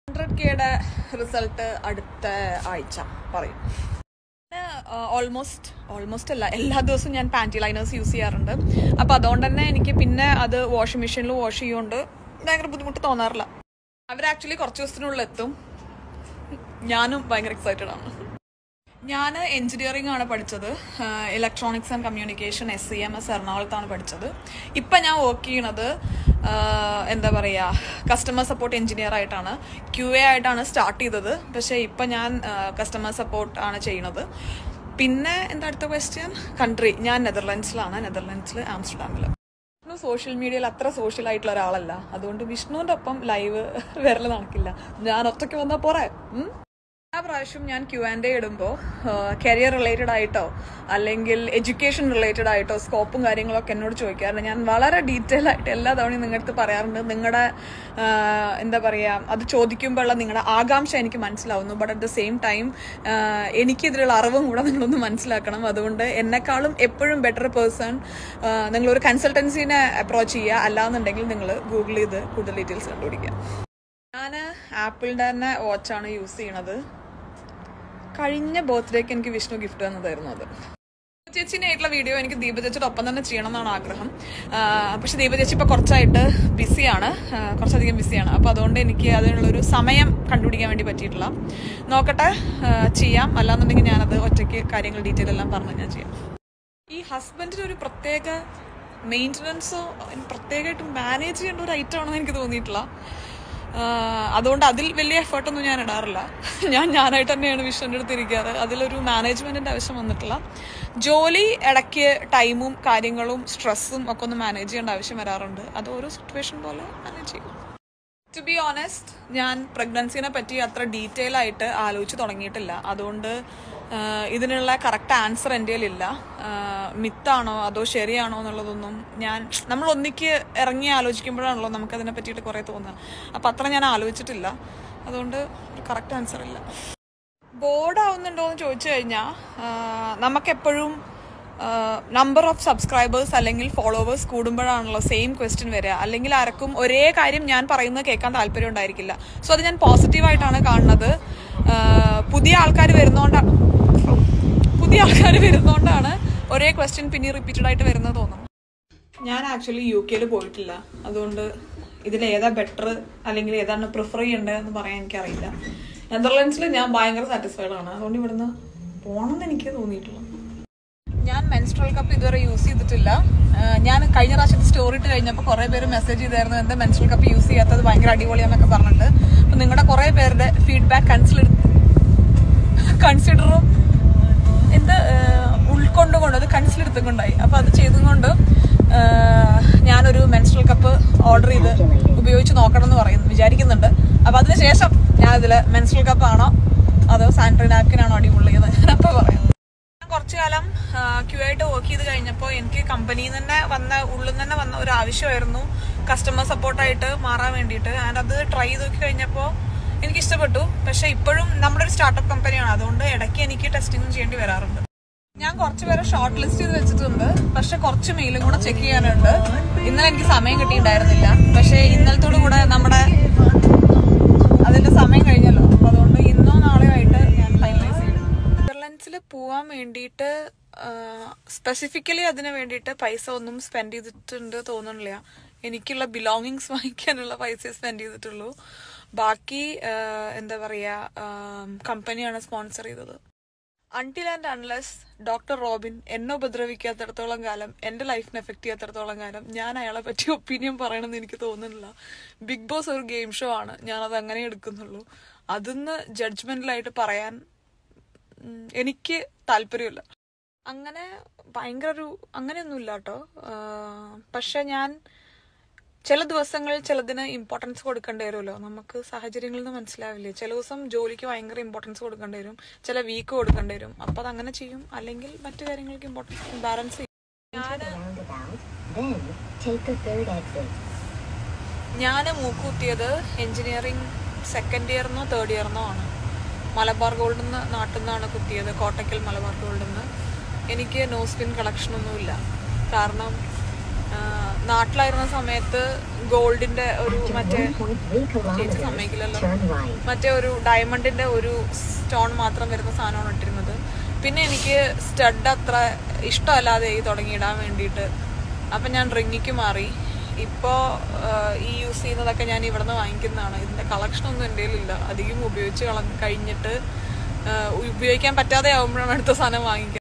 Hundred കെയുടെ result അടുത്ത ആഴ്ച പറയും ഓൾമോസ്റ്റ് ഓൾമോസ്റ്റ് അല്ല എല്ലാ ദിവസവും ഞാൻ പാൻറ്റി ലൈനേഴ്സ് യൂസ് ചെയ്യാറുണ്ട് അപ്പോൾ അതുകൊണ്ട് തന്നെ എനിക്ക് പിന്നെ അത് വാഷിംഗ് മെഷീനിൽ വാഷ് ചെയ്യുകൊണ്ട് ഭയങ്കര ബുദ്ധിമുട്ട് തോന്നാറില്ല അവർ ആക്ച്വലി കുറച്ച് ദിവസത്തിനുള്ളിൽ എത്തും ഞാനും ഭയങ്കര എക്സൈറ്റഡ് ആണ് ഞാൻ എഞ്ചിനീയറിംഗ് ആണ് പഠിച്ചത് electronics and communication S C M S എറണാകുളത്താണ് പഠിച്ചത് ഇപ്പം ഞാൻ വർക്ക് ചെയ്യണത് ആഹ് എന്താ പറയുക കസ്റ്റമർ സപ്പോർട്ട് എഞ്ചിനീയർ ആയിട്ടാണ് ക്യു എ ആയിട്ടാണ് സ്റ്റാർട്ട് ചെയ്തത് പക്ഷേ ഇപ്പം ഞാൻ കസ്റ്റമർ സപ്പോർട്ട് ആണ് ചെയ്യണത് പിന്നെ എന്താ അടുത്ത ക്വസ്റ്റ്യൻ കൺട്രി ഞാൻ നെതർലാൻഡ്സിലാണ് നെതർലാൻഡ്സിൽ ആംസ്റ്റർഡാമിൽ വിഷ്ണു സോഷ്യൽ മീഡിയയിൽ അത്ര സോഷ്യൽ ആയിട്ടുള്ള ഒരാളല്ല അതുകൊണ്ട് വിഷ്ണുവിൻ്റെ ഒപ്പം ലൈവ് വരൽ നടക്കില്ല ഞാൻ ഒറ്റയ്ക്ക് വന്നാൽ പോരെ ഉം? ആ പ്രാവശ്യം ഞാൻ ക്യു ആൻഡ് എ ഇടുമ്പോൾ കരിയർ റിലേറ്റഡ് ആയിട്ടോ അല്ലെങ്കിൽ എഡ്യൂക്കേഷൻ റിലേറ്റഡ് ആയിട്ടോ സ്കോപ്പും കാര്യങ്ങളൊക്കെ എന്നോട് ചോദിക്കാറുണ്ട് ഞാൻ വളരെ ഡീറ്റെയിൽ ആയിട്ട് എല്ലാ തവണയും നിങ്ങളുടെ അടുത്ത് പറയാറുണ്ട് നിങ്ങളുടെ എന്താ പറയുക അത് ചോദിക്കുമ്പോഴുള്ള നിങ്ങളുടെ ആകാംക്ഷ എനിക്ക് മനസ്സിലാവുന്നു but at the same time എനിക്കിതിലുള്ള അറിവും കൂടെ നിങ്ങളൊന്ന് മനസ്സിലാക്കണം അതുകൊണ്ട് എന്നെക്കാളും എപ്പോഴും ബെറ്റർ പേഴ്സൺ നിങ്ങളൊരു കൺസൾട്ടൻസിനെ അപ്രോച്ച് ചെയ്യുക അല്ലാന്നുണ്ടെങ്കിൽ നിങ്ങൾ ഗൂഗിൾ ചെയ്ത് കൂടുതൽ ഡീറ്റെയിൽസ് കണ്ടുപിടിക്കുക ഞാൻ ആപ്പിളിൻ്റെ തന്നെ വാച്ചാണ് യൂസ് ചെയ്യണത് കഴിഞ്ഞ ബർത്ത്ഡേക്ക് എനിക്ക് വിഷ്ണു ഗിഫ്റ്റ് തന്നതായിരുന്നു അത് ചേച്ചിനെ ആയിട്ടുള്ള വീഡിയോ എനിക്ക് ദീപ ചേച്ചിയുടെ ഒപ്പം തന്നെ ചെയ്യണം എന്നാണ് ആഗ്രഹം ആ, പക്ഷെ ദീപ ചേച്ചി ഇപ്പോൾ കുറച്ചായിട്ട് ബിസിയാണ് ആ, കുറച്ചധികം ബിസിയാണ് അപ്പോൾ അതുകൊണ്ട് എനിക്ക് അതിനുള്ളൊരു സമയം കണ്ടുപിടിക്കാൻ വേണ്ടി പറ്റിയിട്ടില്ല നോക്കട്ടെ ആ, ചെയ്യാം അല്ലാന്നുണ്ടെങ്കിൽ ഞാനത് ഒറ്റയ്ക്ക് കാര്യങ്ങൾ ഡീറ്റെയിൽ എല്ലാം പറഞ്ഞ് ഞാൻ ചെയ്യാം ഈ ഹസ്ബൻഡിന് ഒരു പ്രത്യേക മെയിൻ്റനൻസോ പ്രത്യേകമായിട്ട് മാനേജ് ചെയ്യേണ്ട ഒരു ഐറ്റം ആണെന്ന് എനിക്ക് തോന്നിയിട്ടില്ല ആഹ് അതുകൊണ്ട് അതിൽ വലിയ എഫേർട്ടൊന്നും ഞാൻ ഇടാറില്ല ഞാൻ ഞാനായിട്ട് തന്നെയാണ് വിഷ്ണുവിൻ്റെ അടുത്ത് ഇരിക്കാറ് അതിലൊരു മാനേജ്മെൻറ്റിൻ്റെ ആവശ്യം വന്നിട്ടില്ല ജോലി ഇടയ്ക്ക് ടൈമും കാര്യങ്ങളും സ്ട്രെസ്സും ഒക്കെ ഒന്ന് മാനേജ് ചെയ്യേണ്ട ആവശ്യം വരാറുണ്ട് അത് ഓരോ സിറ്റുവേഷൻ പോലെ മാനേജ് ചെയ്യും ടു ബി ഓണസ്റ്റ് ഞാൻ പ്രഗ്നൻസിനെ പറ്റി അത്ര ഡീറ്റെയിൽ ആയിട്ട് ആലോചിച്ച് തുടങ്ങിയിട്ടില്ല അതുകൊണ്ട് ആഹ് ഇതിനുള്ള കറക്റ്റ് ആൻസർ എൻ്റെ കയ്യിലില്ല മിത്താണോ അതോ ശരിയാണോ എന്നുള്ളതൊന്നും ഞാൻ നമ്മൾ ഒന്നിക്ക് ഇറങ്ങി ആലോചിക്കുമ്പോഴാണല്ലോ നമുക്കതിനെ പറ്റിയിട്ട് കുറേ തോന്നുക അപ്പം അത്ര ഞാൻ ആലോചിച്ചിട്ടില്ല അതുകൊണ്ട് കറക്റ്റ് ആൻസർ ഇല്ല ബോർഡ് ആവുന്നുണ്ടോ എന്ന് ചോദിച്ചു കഴിഞ്ഞാൽ നമുക്കെപ്പോഴും നമ്പർ ഓഫ് സബ്സ്ക്രൈബേഴ്സ് അല്ലെങ്കിൽ ഫോളോവേഴ്സ് കൂടുമ്പോഴാണല്ലോ സെയിം ക്വസ്റ്റ്യൻ വരിക അല്ലെങ്കിൽ ആർക്കും ഒരേ കാര്യം ഞാൻ പറയുന്നത് കേൾക്കാൻ താല്പര്യം ഉണ്ടായിരിക്കില്ല സോ അത് ഞാൻ പോസിറ്റീവായിട്ടാണ് കാണുന്നത് ആ, പുതിയ ആൾക്കാർ വരുന്നോണ്ടാണ് പുതിയ ആൾക്കാർ വരുന്നോണ്ടാണ് ഒരേ ക്വസ്റ്റ്യൻ പിന്നെ റിപ്പീറ്റഡ് ആയിട്ട് വരുന്നത് തോന്നുന്നു ഞാൻ ആക്ച്വലി യു കെയിൽ പോയിട്ടില്ല അതുകൊണ്ട് ഇതിൽ ഏതാ ബെറ്റർ അല്ലെങ്കിൽ ഏതാണ് പ്രിഫർ ചെയ്യേണ്ടതെന്ന് പറയാൻ എനിക്കറിയില്ല നെതർലാൻഡ്സിൽ ഞാൻ ഭയങ്കര സാറ്റിസ്ഫൈഡ് ആണ് അതുകൊണ്ട് ഇവിടുന്ന് പോകണമെന്ന് എനിക്ക് തോന്നിയിട്ടുള്ളൂ ഞാൻ മെൻസ്ട്രൽ കപ്പ് ഇതുവരെ യൂസ് ചെയ്തിട്ടില്ല ആഹ് ഞാൻ കഴിഞ്ഞ പ്രാവശ്യത്തെ സ്റ്റോറി ഇട്ട് കഴിഞ്ഞപ്പോൾ കുറേ പേര് മെസ്സേജ് ചെയ്തായിരുന്നു എന്താ മെൻസ്ട്രൽ കപ്പ് യൂസ് ചെയ്യാത്തത് ഭയങ്കര അടിപൊളിയാന്നൊക്കെ പറഞ്ഞിട്ട് അപ്പം നിങ്ങളുടെ കുറേ പേരുടെ ഫീഡ്ബാക്ക് കൺസിഡർ കൺസിഡറും എന്ത് ആഹ് ഉൾക്കൊണ്ടുകൊണ്ട് അത് കൺസിലെടുത്തുകൊണ്ടായി അപ്പോൾ അത് ചെയ്തുകൊണ്ട് ആഹ് ഞാനൊരു മെൻസ്ട്രൽ കപ്പ് ഓർഡർ ചെയ്ത് ഉപയോഗിച്ച് നോക്കണം എന്ന് പറയുന്നു വിചാരിക്കുന്നുണ്ട് അപ്പോൾ അതിന് ശേഷം ഞാനിതിൽ മെൻസ്ട്രൽ കപ്പ് ആണോ അതോ സാനിറ്ററി നാപ്കിൻ ആണോ അടിപൊളിയെന്ന് ഞാനപ്പോൾ പറയാം ഞാൻ കുറച്ചു കാലം ക്യൂ ആയിട്ട് വർക്ക് ചെയ്ത് കഴിഞ്ഞപ്പോൾ എനിക്ക് കമ്പനിയിൽ നിന്ന് തന്നെ വന്ന ഉള്ളിൽ നിന്ന് തന്നെ വന്ന ഒരു ആവശ്യമായിരുന്നു കസ്റ്റമർ സപ്പോർട്ടായിട്ട് മാറാൻ വേണ്ടിയിട്ട് ആൻഡ് അത് ട്രൈ ചെയ്ത് നോക്കി കഴിഞ്ഞപ്പോൾ എനിക്ക് ഇഷ്ടപ്പെട്ടു പക്ഷേ ഇപ്പോഴും നമ്മുടെ ഒരു സ്റ്റാർട്ടപ്പ് കമ്പനിയാണ് അതുകൊണ്ട് ഇടയ്ക്ക് എനിക്ക് ടെസ്റ്റിംഗ് ചെയ്യേണ്ടി വരാറുണ്ട് ഞാൻ കുറച്ച് പേരെ ഷോർട്ട് ലിസ്റ്റ് ചെയ്ത് വെച്ചിട്ടുണ്ട് പക്ഷെ കുറച്ച് മെയിലും കൂടെ ചെക്ക് ചെയ്യാനുണ്ട് ഇന്നലെ എനിക്ക് സമയം കിട്ടിയിട്ടുണ്ടായിരുന്നില്ല പക്ഷേ ഇന്നലത്തോടു കൂടെ നമ്മുടെ അതിന്റെ സമയം കഴിഞ്ഞല്ലോ അപ്പൊ അതുകൊണ്ട് ഇന്നോ നാളെയോ ആയിട്ട് ഞാൻ ഫൈനലൈസ് ചെയ്യും നെതർലാൻഡ്സിൽ പോവാൻ വേണ്ടിയിട്ട് സ്പെസിഫിക്കലി അതിന് വേണ്ടിയിട്ട് പൈസ ഒന്നും സ്പെൻഡ് ചെയ്തിട്ടുണ്ട് തോന്നുന്നില്ല എനിക്കുള്ള ബിലോങ്ങിങ്സ് വാങ്ങിക്കാനുള്ള പൈസ സ്പെൻഡ് ചെയ്തിട്ടുള്ളൂ ബാക്കി ആ, എന്താ പറയാ കമ്പനിയാണ് സ്പോൺസർ ചെയ്തത് until and unless doctor Robin എന്നെ ഉപദ്രവിക്കാത്തിടത്തോളം കാലം എന്റെ ലൈഫിനെ എഫക്ട് ചെയ്യാത്തിടത്തോളം കാലം ഞാൻ അയാളെ പറ്റി ഒപ്പീനിയൻ പറയണമെന്ന് എനിക്ക് തോന്നുന്നില്ല ബിഗ് ബോസ് ഒരു ഗെയിം ഷോ ആണ് ഞാൻ അത് അങ്ങനെ എടുക്കുന്നുള്ളൂ അതിന്ന് ജഡ്ജ്മെന്റിലായിട്ട് പറയാൻ ഉം, എനിക്ക് താല്പര്യമില്ല അങ്ങനെ ഭയങ്കര ഒരു അങ്ങനെയൊന്നുമില്ല കേട്ടോ പക്ഷെ ഞാൻ ചില ദിവസങ്ങളിൽ ചിലതിന് ഇമ്പോർട്ടൻസ് കൊടുക്കേണ്ടി വരുമല്ലോ നമുക്ക് സാഹചര്യങ്ങളിൽ നിന്ന് മനസ്സിലാവില്ലേ ചില ദിവസം ജോലിക്ക് ഭയങ്കര ഇമ്പോർട്ടൻസ് കൊടുക്കേണ്ടി വരും ചില വീക്ക് കൊടുക്കേണ്ടി വരും അപ്പൊ അത് അങ്ങനെ ചെയ്യും അല്ലെങ്കിൽ മറ്റു കാര്യങ്ങൾക്ക് ഇമ്പോർട്ടൻസ് ബാലൻസ് ചെയ്യും ഞാൻ Then take a third exit. ഞാൻ മൂക്കുത്തിയത് എഞ്ചിനീയറിംഗ് സെക്കൻഡ് ഇയറിനോ തേർഡ് ഇയറിനോ ആണ് മലബാർ ഗോൾഡിൽ നിന്ന് നാട്ടിൽ നിന്നാണ് കുത്തിയത് കോട്ടയ്ക്കൽ മലബാർ ഗോൾഡിൽ നിന്ന് എനിക്ക് നോ സ്പിൻ കളക്ഷനൊന്നുമില്ല കാരണം ആ, നാട്ടിലായിരുന്ന സമയത്ത് ഗോൾഡിന്റെ ഒരു After മറ്റേ 1.3 ചേച്ചി kilometers, സമ്മതിക്കില്ലല്ലോ turn right. മറ്റേ ഒരു ഡയമണ്ടിന്റെ ഒരു സ്റ്റോൺ മാത്രം വരുന്ന സാധനമാണ് ഇട്ടിരുന്നത് പിന്നെ എനിക്ക് സ്റ്റഡ് അത്ര ഇഷ്ടമല്ലാതെ ആയി തുടങ്ങി ഇടാൻ വേണ്ടിയിട്ട് അപ്പം ഞാൻ റിങ്ങിക്ക് മാറി ഇപ്പോൾ ഈ യൂസ് ചെയ്യുന്നതൊക്കെ ഞാൻ ഇവിടുന്ന് വാങ്ങിക്കുന്നതാണ് ഇതിൻ്റെ കളക്ഷനൊന്നും എൻ്റെ കയ്യിലില്ല അധികം ഉപയോഗിച്ച് കള കഴിഞ്ഞിട്ട് ആ, ഉപയോഗിക്കാൻ പറ്റാതെ ആകുമ്പോഴാണ് അടുത്ത സാധനം വാങ്ങിക്കുന്നത്